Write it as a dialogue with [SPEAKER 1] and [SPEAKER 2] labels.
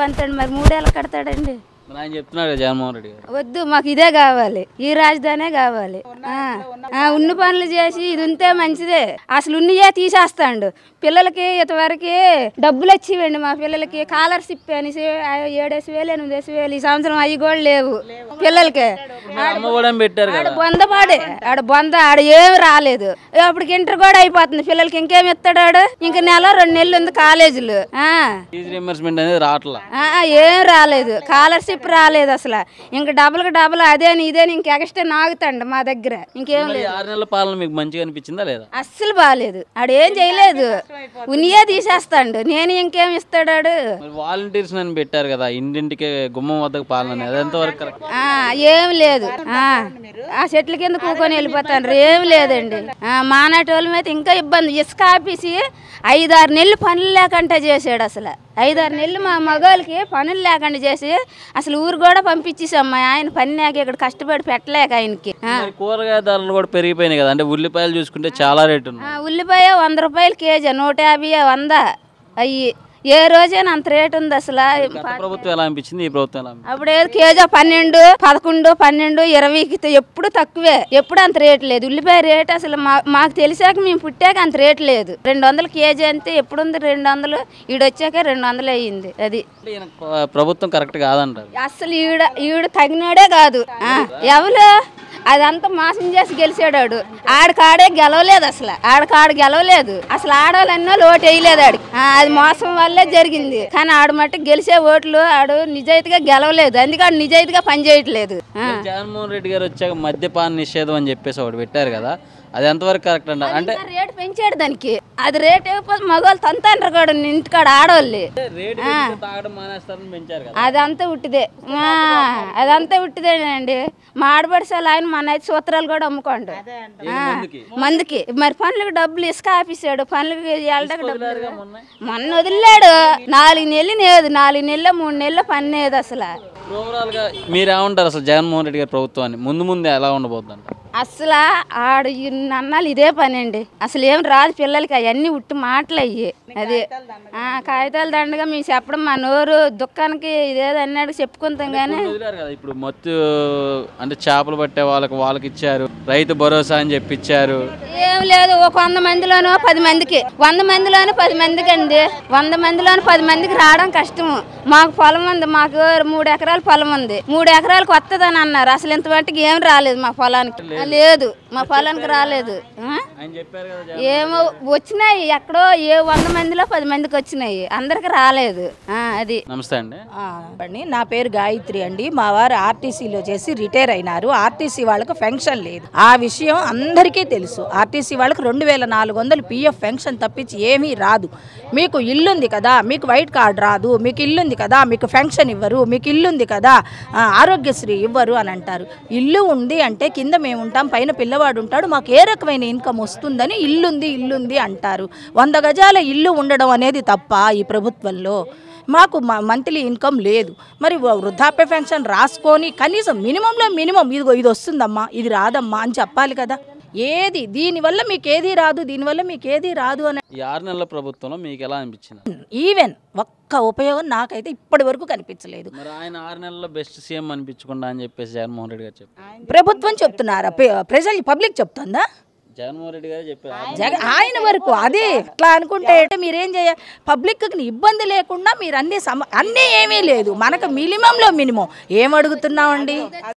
[SPEAKER 1] అంటాడు మరి మూడేళ్ళు కడతాడండి
[SPEAKER 2] మరి ఆయన చెప్తున్నాడు కదా జగన్మోహన్ రెడ్డి గారు
[SPEAKER 1] వద్దు మాకు ఇదే కావాలి ఈ రాజధానే కావాలి ఆ, ఆ, ఉన్ని పనులు చేసి ఇది ఉంటే మంచిదే అసలు ఉన్నయే తీసేస్తాడు పిల్లలకి ఇంతవరకు డబ్బులు వచ్చివండి మా పిల్లలకి స్కాలర్షిప్ అనేసి ఆ, ఏడేసి వేలు ఎనిమిదేసి వేలు ఈ సంవత్సరం అవి కూడా లేవు పిల్లలకి
[SPEAKER 2] అమ్మ కూడా పెట్టారు
[SPEAKER 1] ఆడ
[SPEAKER 2] కదా
[SPEAKER 1] బొంద పాడే ఆడ బొంద ఆడ ఏమి రాలేదు అప్పటికి ఇంటర్ కూడా అయిపోతుంది పిల్లలకి ఇంకేం ఇస్తాడు ఆడు ఇంక నెల రెండు నెలలు ఉంది కాలేజీలు ఆ.
[SPEAKER 2] ఫీజు రియంబర్స్మెంట్ అనేది రావట్లా
[SPEAKER 1] ఆ, ఏం రాలేదు స్కాలర్షిప్ రాలేదు అసలు ఇంక డబుల్కి డబుల్ అదేని ఇదేని ఇంక ఎక్స్ట్రా నాగుతాండి మా దగ్గర ఇంకేం
[SPEAKER 2] మరి
[SPEAKER 1] లేదు
[SPEAKER 2] ఆరు నెలల పాలన మీకు మంచిగా అనిపించిందా లేదా
[SPEAKER 1] అస్సలు బాగాలేదు ఆడు ఏం చేయలేదు ఉన్నయే తీసేస్తాడు నేను ఇంకేం ఇస్తాడు ఆడు
[SPEAKER 2] మరి వాలంటీర్స్ అని పెట్టారు కదా ఇంటింటికి గుమ్మం వద్దకు పాలన అనేది అది ఎంతవరకు కరెక్ట్
[SPEAKER 1] ఆ, ఏం లేదు ఆ, ఆ చెట్ల కింద కూకొని వెళ్ళిపోతాను ఏం లేదండి ఆ, మానాటోళ్ళ మీద ఇంకా ఇబ్బంది ఇసుక ఆపేసి ఐదారు నెలలు పనులు లేకుండా చేసాడు అసలు ఐదారు నెలలు మా మగవాళ్ళకి పనులు లేకుండా చేసి అసలు ఊరు కూడా పంపించేసాం మా ఆయన పని లేక ఇక్కడ కష్టపడి పెట్టలేక ఆయనకి ఆ,
[SPEAKER 2] మరి కూరగాయ ధరలు కూడా పెరిగిపోయినాయి కదా అంటే ఉల్లిపాయలు చూసుకుంటే చాలా రేటు ఉంది
[SPEAKER 1] ఆ, ఉల్లిపాయ వంద రూపాయలు కేజీ నూట యాభై వంద అయ్యి ఏ రోజైనా అంత రేటు ఉంది అసలు
[SPEAKER 2] గత ప్రభుత్వం ఎలా అనిపించింది ఈ ప్రభుత్వం ఎలా అనిపించింది
[SPEAKER 1] అప్పుడు ఏదో కేజీ పన్నెండు పదకొండు పన్నెండు ఇరవైకి త- ఎప్పుడు తక్కువే ఎప్పుడు అంత రేటు లేదు ఉల్లిపాయ రేటు అసలు మా మాకు తెలిసాక మేము పుట్టాక అంత రేటు లేదు రెండు వందలు కేజీ అంతే ఎప్పుడు ఉంది రెండు వందలు ఈడొచ్చాక రెండు వందలు అయ్యింది అది
[SPEAKER 2] అంటే ఈయన ప్ర- ప్రభుత్వం కరెక్ట్ కాదంటారు
[SPEAKER 1] అసలు ఈడ ఈడు తగినాడే కాదు ఆ, ఎవరు అదంతా మోసం చేసి గెలిచాడాడు ఆడికాడే గెలవలేదు అసలు ఆడికాడు గెలవలేదు అసలు ఆడవాళ్ళన్నో ఓటు వేయలేదు ఆడికి ఆ, అది మోసం వల్లే జరిగింది కానీ ఆడు మట్టుకు గెలిచే ఓట్లు ఆడు నిజాయితీగా గెలవలేదు అందుకే ఆడు నిజాయితీగా పనిచేయట్లేదు ఆ.
[SPEAKER 2] మరి జగన్మోహన్ రెడ్డి గారు వచ్చాక మద్యపాన నిషేధం అని చెప్పేసి ఒకటి పెట్టారు కదా అది ఎంతవరకు కరెక్ట్ అంటారు అంటే
[SPEAKER 1] ఇంకా రేటు పెంచాడు దానికి అది రేట్ అయిపోతే మగవాళ్ళు తంతాండ్రు కూడా ఇంటికాడ ఆడవాళ్ళు
[SPEAKER 2] రేటు పెరిగితే తాగడం మానేస్తారని పెంచారు కదా
[SPEAKER 1] అదంతా ఉట్టిదే ఆ, అదంతా ఉట్టిదేనండి మా ఆడపడిసాలు ఆయన మన ఐదు సూత్రాలు కూడా అమ్ముకోండి ఆ, మందుకి మరి పనులకు డబ్బులు ఇసుక ఆపేసాడు పనులకి వెళ్ళడానికి డబ్బులు మొన్న వదిలేడు నాలుగు నెలలు లేదు నాలుగు నెలలు మూడు నెలలు పని లేదు అసలు
[SPEAKER 2] ఓవరాల్ గా మీరేమంటారు అసలు జగన్మోహన్ రెడ్డి గారి ప్రభుత్వాన్ని ముందు ముందు ఎలా ఉండబోతుంది అంటారు
[SPEAKER 1] అసలు ఆడు ఇన్ని అన్నాలు ఇదే పని అండి అసలు ఏం రాదు పిల్లలకి అవన్నీ ఉట్టి మాటలు అయ్యి అది ఆ, కాగితాల దండగా మేము చెప్పడం మా నోరు దుఃఖానికి ఇదేదో అన్నాడు చెప్పుకుంటాం కానీ
[SPEAKER 2] వదిలేరు కదా ఇప్పుడు మత్తు అంటే చేపలు పట్టే వాళ్ళకి వాళ్ళకి ఇచ్చారు రైతు భరోసా అని చెప్పి ఇచ్చారు
[SPEAKER 1] ఏం లేదు ఒక వంద మందిలోనో పది మందికి వంద మందిలోనూ పది మందికి అండి వంద మందిలోనూ పది మందికి రావడం కష్టము మాకు పొలం ఉంది మాకు మూడు ఎకరాల పొలం ఉంది మూడు ఎకరాలకు వస్తుందని అన్నారు అసలు ఇంతవరకు ఏం రాలేదు మా పొలానికి ఆ, లేదు మా పొలానికి రాలేదు ఆ?
[SPEAKER 2] ఆయన చెప్పారు కదా జగన్
[SPEAKER 1] ఏమో వచ్చినాయి ఎక్కడో ఏ వంద మందిలో పది మందికి వచ్చినాయి అందరికి రాలేదు ఆ, అది
[SPEAKER 2] నమస్తే అండి
[SPEAKER 3] ఆ, అండి నా పేరు గాయత్రి అండి మా వారు ఆర్టీసీలో చేసి రిటైర్ అయినారు ఆర్టీసీ వాళ్ళకు పెన్షన్ లేదు ఆ విషయం అందరికీ తెలుసు ఆర్టీసీ వాళ్ళకి రెండు వేల నాలుగు వందలు పిఎఫ్ పెన్షన్ తప్పించి ఏమీ రాదు మీకు ఇల్లుంది కదా మీకు వైట్ కార్డ్ రాదు మీకు ఇల్లుంది కదా మీకు పెన్షన్ ఇవ్వరు మీకు ఇల్లుంది కదా ఆ, ఆరోగ్యశ్రీ ఇవ్వరు అని అంటారు ఇల్లు ఉంది అంటే కింద మేము ఉంటాం పైన పిల్లవాడు ఉంటాడు మాకు ఏ రకమైన ఇన్కమ్ వస్తుందని ఇల్లుంది ఇల్లుంది అంటారు వంద గజాల ఇల్లు ఉండడం అనేది తప్ప ఈ ప్రభుత్వంలో మాకు మంత్లీ ఇన్కమ్ లేదు మరి వ- వృద్ధాప్య పెన్షన్ రాసుకొని కనీసం మినిమంలో మినిమం ఇదిగో ఇది వస్తుందమ్మా ఇది రాదమ్మా అని చెప్పాలి కదా ఏది దీనివల్ల మీకు ఏది రాదు దీనివల్ల మీకు ఏది రాదు అని
[SPEAKER 2] ఈ ఆరు నెలల ప్రభుత్వంలో మీకు ఎలా అనిపించింది
[SPEAKER 3] ఈవెన్ ఒక్క ఉపయోగం నాకైతే ఇప్పటి వరకు కనిపించలేదు
[SPEAKER 2] మరి ఆయన ఆరు నెలల్లో బెస్ట్ సీఎం అనిపించకుండా అని చెప్పేసి జగన్మోహన్ రెడ్డి గారు చెప్పారు
[SPEAKER 3] ప్రభుత్వం చెప్తున్నారా ప్ర- ప్రజలు పబ్లిక్ చెప్తుందా
[SPEAKER 2] జగన్మోహన్ రెడ్డి గారు చెప్పారు
[SPEAKER 3] జగ ఆయన వరకు అదే అట్లా అనుకుంటే మీరేం చేయాలి పబ్లిక్కి ఇబ్బంది లేకుండా మీరు అన్ని సమ అన్నీ ఏమీ లేదు మనకు మినిమంలో మినిమం ఏం అడుగుతున్నామండి